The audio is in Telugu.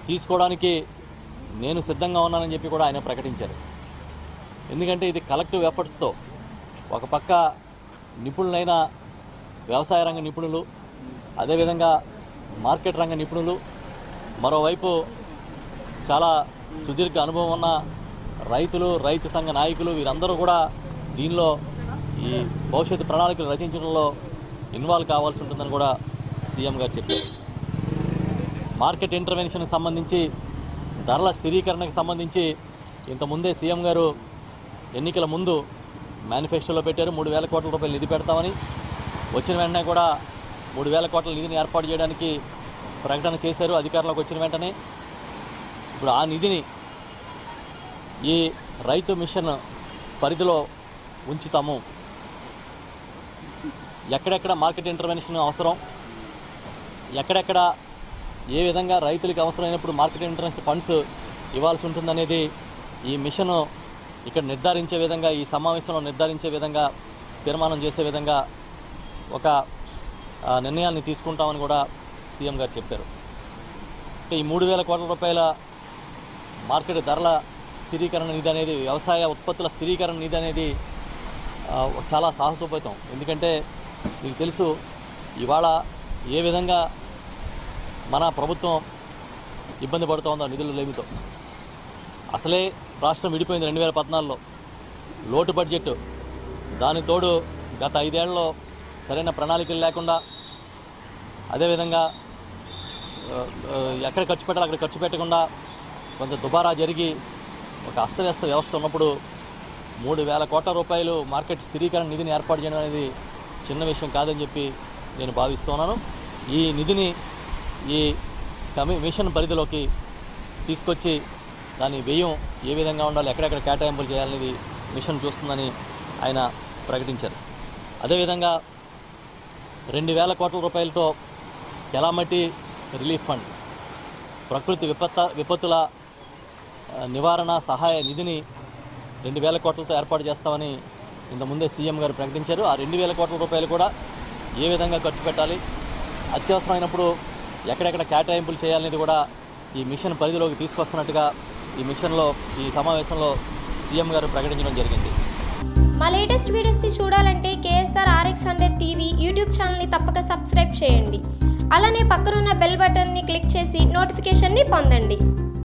తీసుకోవడానికి నేను సిద్ధంగా ఉన్నానని చెప్పి కూడా ఆయన ప్రకటించారు ఎందుకంటే ఇది కలెక్టివ్ ఎఫర్ట్స్తో ఒక పక్క నిపుణులైన వ్యవసాయ రంగ నిపుణులు అదేవిధంగా మార్కెట్ రంగ నిపుణులు మరోవైపు చాలా సుదీర్ఘ అనుభవం ఉన్న రైతులు రైతు సంఘ నాయకులు వీరందరూ కూడా దీనిలో ఈ భవిష్యత్తు ప్రణాళికలు రచించడంలో ఇన్వాల్వ్ కావాల్సి ఉంటుందని కూడా సీఎం గారు చెప్పారు మార్కెట్ ఇంటర్వెన్షన్కి సంబంధించి ధరల స్థిరీకరణకు సంబంధించి ఇంతకుముందే సీఎం గారు ఎన్నికల ముందు మేనిఫెస్టోలో పెట్టారు మూడు వేల కోట్ల రూపాయలు నిధి పెడతామని వచ్చిన వెంటనే కూడా మూడు వేల కోట్ల నిధిని ఏర్పాటు చేయడానికి ప్రకటన చేశారు అధికారంలోకి వచ్చిన వెంటనే ఇప్పుడు ఆ నిధిని ఈ రైతు మిషన్ పరిధిలో ఉంచుతాము ఎక్కడెక్కడ మార్కెట్ ఇంటర్వెన్షన్ అవసరం ఎక్కడెక్కడ ఏ విధంగా రైతులకు అవసరమైనప్పుడు మార్కెట్ ఇంటర్వెన్షన్ ఫండ్స్ ఇవ్వాల్సి ఉంటుందనేది ఈ మిషన్ ఇక్కడ నిర్ధారించే విధంగా ఈ సమావేశంలో నిర్ధారించే విధంగా తీర్మానం చేసే విధంగా ఒక ఆ, నిర్ణయాన్ని తీసుకుంటామని కూడా సీఎం గారు చెప్పారు అంటే ఈ మూడు వేల కోట్ల రూపాయల మార్కెట్ ధరల స్థిరీకరణ నిధి అనేది వ్యవసాయ ఉత్పత్తుల స్థిరీకరణ నిధి అనేది ఆ, చాలా సాహసోపేతం ఎందుకంటే మీకు తెలుసు ఇవాళ ఏ విధంగా మన ప్రభుత్వం ఇబ్బంది పడుతోందో నిధులు లేమితో అసలే రాష్ట్రం విడిపోయింది రెండు వేల పద్నాలుగులో లోటు బడ్జెట్ దాని తోడు గత ఐదేళ్లలో సరైన ప్రణాళికలు లేకుండా అదేవిధంగా ఆ, ఆ, ఎక్కడ ఖర్చు పెట్టాలో అక్కడ ఖర్చు పెట్టకుండా కొంత దుబారా జరిగి ఒక అస్తవ్యస్త వ్యవస్థ ఉన్నప్పుడు మూడు వేల కోట్ల రూపాయలు మార్కెట్ స్థిరీకరణ నిధిని ఏర్పాటు చేయడం అనేది చిన్న విషయం కాదని చెప్పి నేను భావిస్తున్నాను ఈ నిధిని ఈ కమి మిషన్ పరిధిలోకి తీసుకొచ్చి దాని వ్యయం ఏ విధంగా ఉండాలి ఎక్కడెక్కడ కేటాయింపులు చేయాలనేది మిషన్ చూస్తుందని ఆయన ప్రకటించారు అదేవిధంగా రెండు వేల కోట్ల రూపాయలతో కెలామటి రిలీఫ్ ఫండ్ ప్రకృతి విపత్త విపత్తుల ఆ, నివారణ సహాయ నిధిని రెండు వేల కోట్లతో ఏర్పాటు చేస్తామని ఇంతకుముందే సీఎం గారు ప్రకటించారు ఆ రెండు వేల కోట్ల రూపాయలు కూడా ఏ విధంగా ఖర్చు పెట్టాలి అత్యవసరమైనప్పుడు ఎక్కడెక్కడ కేటాయింపులు చేయాలనేది కూడా ఈ మిషన్ పరిధిలోకి తీసుకొస్తున్నట్టుగా ఈ మిషన్లో ఈ సమావేశంలో సీఎం గారు ప్రకటించడం జరిగింది మా లేటెస్ట్ వీడియోస్ని చూడాలంటే KSR RX hundred TV YouTube ఛానల్ని తప్పక సబ్స్క్రైబ్ చేయండి అలానే పక్కనున్న బెల్ బటన్ని క్లిక్ చేసి నోటిఫికేషన్ని పొందండి